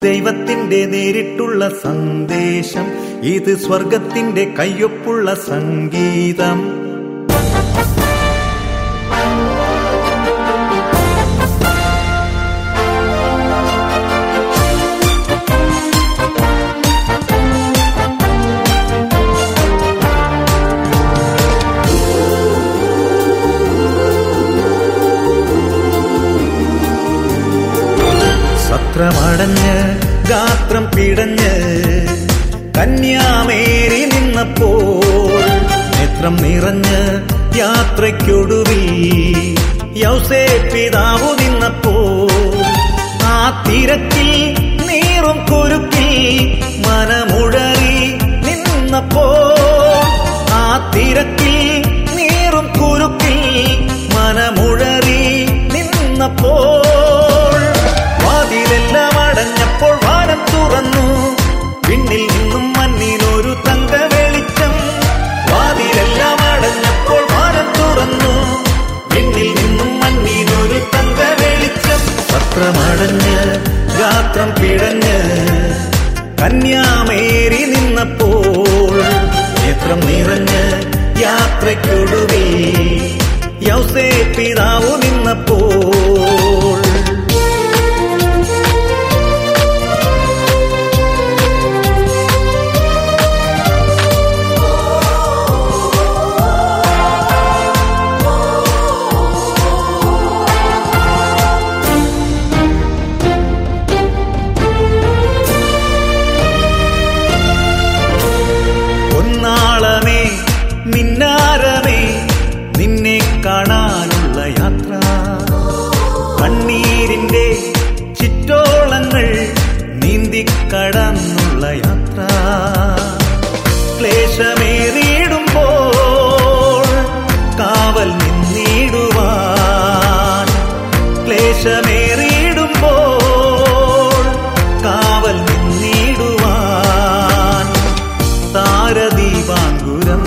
ദൈവത്തിന്റെ നേരിട്ടുള്ള സന്ദേശം ഇത് സ്വർഗത്തിന്റെ കയ്യൊപ്പുള്ള സംഗീതം സത്രമടഞ്ഞ് ഗാത്രം പിടഞ്ഞ് കന്യാമേരി നിന്നപ്പോൾ നേത്രം നിറഞ്ഞ് യാത്രയ്ക്കൊടുവിൽ യൗസേ പിതാവു നിന്നപ്പോൾ ആ തിരക്കിൽ നീറും കുരുക്കിൽ മനമുഴറി നിന്നപ്പോൾ ആ തിരക്കിൽ നീറും കുരുക്കിൽ മനമുഴറി നിന്നപ്പോൾ വാതിലെല്ലാം അടഞ്ഞപ്പോൾ വാനം തുറന്നു പിന്നിൽ നിന്നും മണ്ണിനൊരു തങ്ക വെളിച്ചം വാതിലെല്ലാം അടഞ്ഞപ്പോൾ വാനം തുറന്നു പിന്നിൽ നിന്നും മണ്ണിനൊരു തങ്ക വെളിച്ചം പത്രമടഞ്ഞ് ഗാത്രം പിഴഞ്ഞ് കന്യാമേരി നിന്നപ്പോൾ നേത്രം നിറഞ്ഞ് യാത്രയ്ക്കൊടുവിൽ യൗസേ പിതാവു നിന്നപ്പോൾ പൊന്നാളമേ മിന്നാരമേ നിന്നെ കാണാനുള്ള യാത്ര കണ്ണീരിന്റെ ചിറ്റോളങ്ങൾ നീന്തിക്കടന്നുള്ള യാത്ര ക്ലേശമേറിയിടുമ്പോൾ കാവൽ നിന്നിടുവാൻ ക്ലേശമേറിയിടുമ്പോൾ കാവൽ നിന്നിടുവാൻ താരദീപാങ്കുരം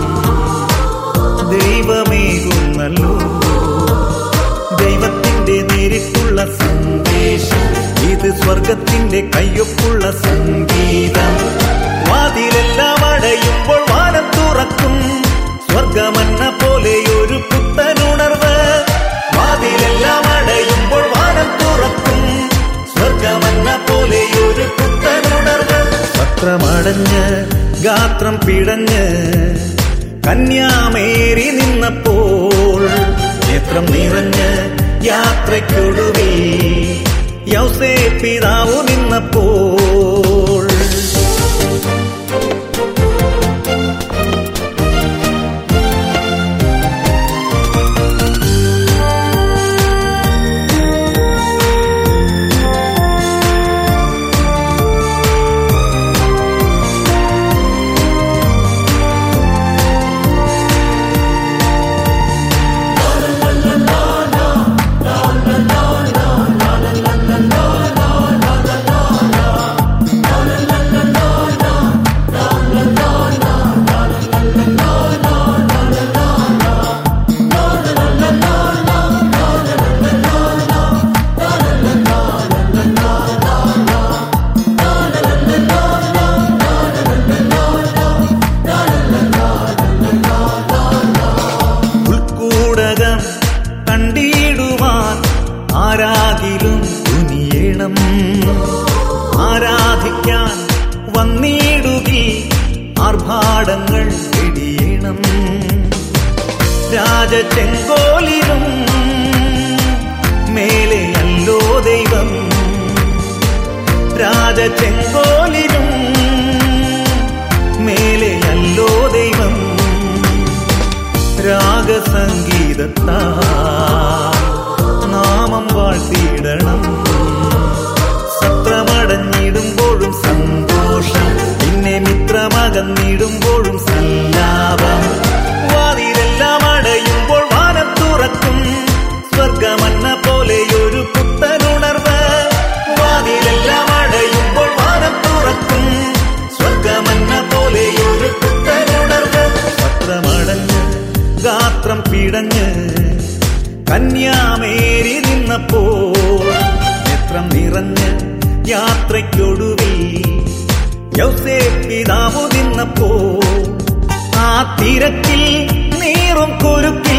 ദൈവമേകുന്നല്ലോ ദൈവത്തിന്റെ നേരിട്ടുള്ള സന്ദേശം ഇത് സ്വർഗത്തിന്റെ കയ്യൊപ്പുള്ള സംഗീതം വാതിലെല്ലാം അടയുമ്പോൾ വാനം തുറക്കും സ്വർഗമെന്ന പോലെ ഒരു പുത്തനുണർവ് വാതിലെല്ലാം അടയുമ്പോൾ വാനം തുറക്കും സ്വർഗമെന്ന പോലെ ഒരു പുത്തനുണർവ് പത്രമടഞ്ഞ് ഗാത്രം പിടഞ്ഞ് കന്യാമേരി നിന്നപ്പോൾ നേത്രം നിറഞ്ഞ് യാത്രയ്ക്കൊടുവിൽ യൗസേ പിതാവു നിന്നപ്പോൾ ഉൾക്കൂടകം കണ്ടിടുവാൻ ആരാകിലും തുനിയണം ആരാധിക്കാൻ വന്നിടുകിൽ ആർഭാടങ്ങൾ വെടിയണം രാജചെങ്കോലിനും മേലെയല്ലോ ദൈവം രാജചെങ്കോലിനും മേലെയല്ലോ ദൈവം രാഗസംഗീതത്താ നാമം വാഴ്ത്തിയിടണം സത്രമടഞ്ഞിടുമ്പോഴും സന്തോഷം പിന്നെ മിത്രമകന്നിടുമ്പോഴും സല്ലാപം വാതിലെല്ലാം അടയുമ്പോൾ വാനം തുറക്കും സ്വർഗമെന്ന പോലെ ഒരു പുത്തനുണർവ് വാതിലെല്ലാം അടയുമ്പോൾ വാനം തുറക്കും സ്വർഗമെന്ന പോലെ ഒരു പുത്തനുണർവ് പത്രമടഞ്ഞ് ഗാത്രം പിടഞ്ഞ് കന്യാമേരി നിന്നപ്പോൾ നേത്രം നിറഞ്ഞ് യാത്രയ്ക്കൊടുവിൽ യൗസേ പിതാവു നിന്നപ്പോ ആ തിരക്കിൽ നീറും കുരുക്കി